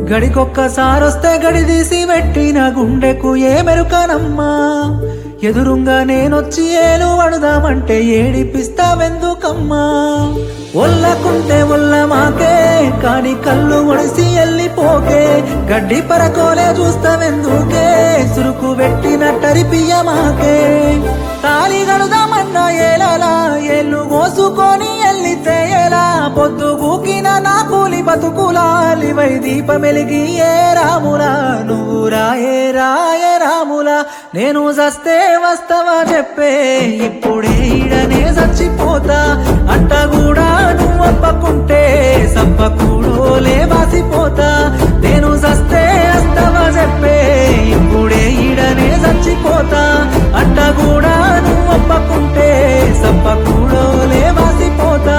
గడికొక్కసారొస్తే గడి తీసి పెట్టిన గుండెకు ఏ మెరుకనమ్మా ఎదురుంగా నేనొచ్చి ఏలు వడుదామంటే ఏడిపిస్తావెందుకమ్మా ఒల్లకుంటే ఒల్ల మాకే కాని కళ్ళు ఒడిసి ఎల్లిపోకే గడ్డి పరకోలే చూస్తావెందుకే సురుకు పెట్టిన టరిపియ మాకే తాలి గడుదామన్నా ఏలలా ఏళ్ళు కోసుకొని ఎల్లితే ఎలా పొద్దు గూకిన నా కూలి బతుకులాలివై దీపమెలిగి ఏ రాములా నువ్వు రాయే రాయ రాములా నేను చస్తే వస్తావా చెప్పే ఇప్పుడే ఈడనే చచ్చిపోతా అంట కూడా నువ్వు అప్పకుంటే సప్పకూడోలే వాసిపోతా నేను చస్తే వస్తావా చెప్పే ఇప్పుడే ఈడనే చచ్చిపోతా అంట కూడా నువ్వు అప్పకుంటే సప్పకూడోలే వాసిపోతా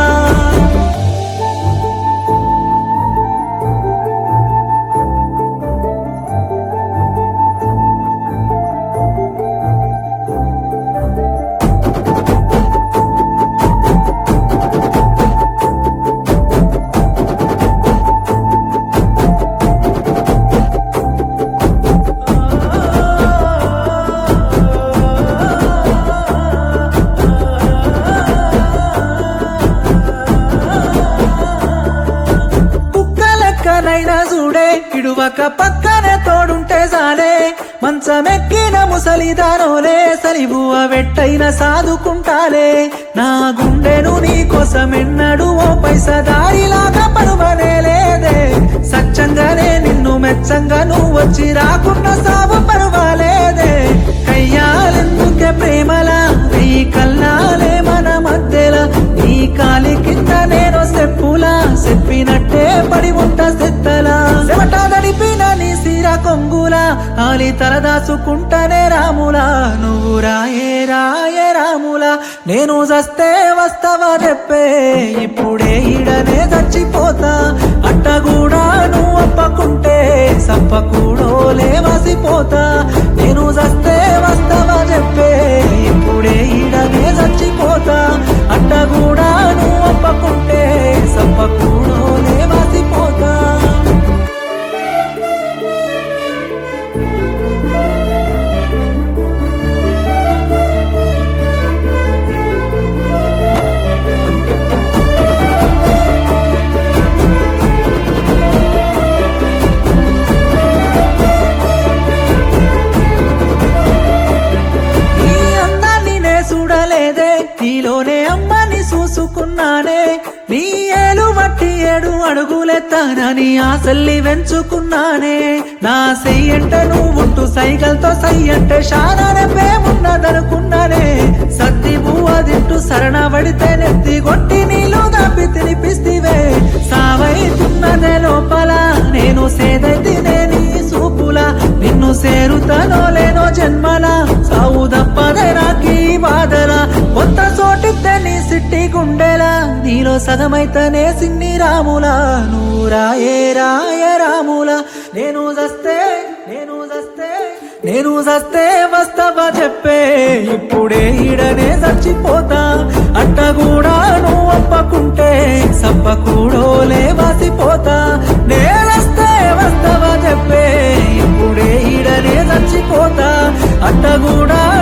కుక్క లెక్కనైనా చూడే ఇడువక పక్కనే తోడుంటే సాలే మంచమెక్కిన ముసలిదానోలే సలిబువ వెట్టైన సాదుకుంటాలే నా గుండెను నీ కోసమెన్నడు ఓ పైస దారిలాగా పరువనే లేదే సచ్చంగానే నిన్ను మెచ్చంగా నువ్వు వచ్చి రాకున్న సాగు పరువాలేదే కయ్యాలెందుకే ప్రేమలా వెయ్యి కల్లాలే మన మధ్యల నీ కాలి కింద నేను చెప్పులా చెప్పినట్టే పడి ఉంట సెత్తలా చెమట గడిపిన నీ సిర కొంగులా ఆలి తలదాచుకుంటనే రాములా నువ్వు రాయే రాయే రాములా నేను చస్తే వస్తావా చెప్పే ఇప్పుడే ఈడనే చచ్చిపోతా అట్ట కూడా నువ్వు అప్పకుంటే సప్పకూడోలే వసిపోతా నేను చస్తే వస్తావా చెప్పే ఇప్పుడే ఈడనే చచ్చిపోతా అట్ట కూడా నువ్వు అప్పకుంటే సప్పకూడోలే వసిపోతా నీ అందాన్ని నే చూడలేదే నీలోనే అమ్మని చూసుకున్నానే నీ ఏలు మట్టి ఏడు అడుగులెత్తానని ఆశల్ని వెంచుకున్నానే నా సెయ్యంట నువ్వుంటూ సైకిల్తో సయ్యంటే శానానే పేమున్నదనుకున్నానే సత్తి పువ్వ తింటూ శరణ పడితే నెత్తి కొట్టి నీళ్ళు దాపి తినిపిస్తివే సావైతున్నదే లోపల నేను సేదైతేనే నీ సూపుల నిన్ను సేరుతానో లేనో జన్మల సావు తప్పదే నాకీ బాధల కొత్త చోటిద్దే నీ సిట్టి గుండెలా నీలో సగమైతేనే సిన్ని రాములా నువ్వు రాయే రాయ రాములా నేను చస్తే నేను చస్తే నేను చస్తే వస్తావా చెప్పే ఇప్పుడే ఈడనే చచ్చిపోతా అట్ట కూడా నువ్వు అప్పకుంటే సప్పకూడోలే వాసిపోతా నేనొస్తే వస్తావా చెప్పే ఇప్పుడే ఈడనే చచ్చిపోతా అట్ట కూడా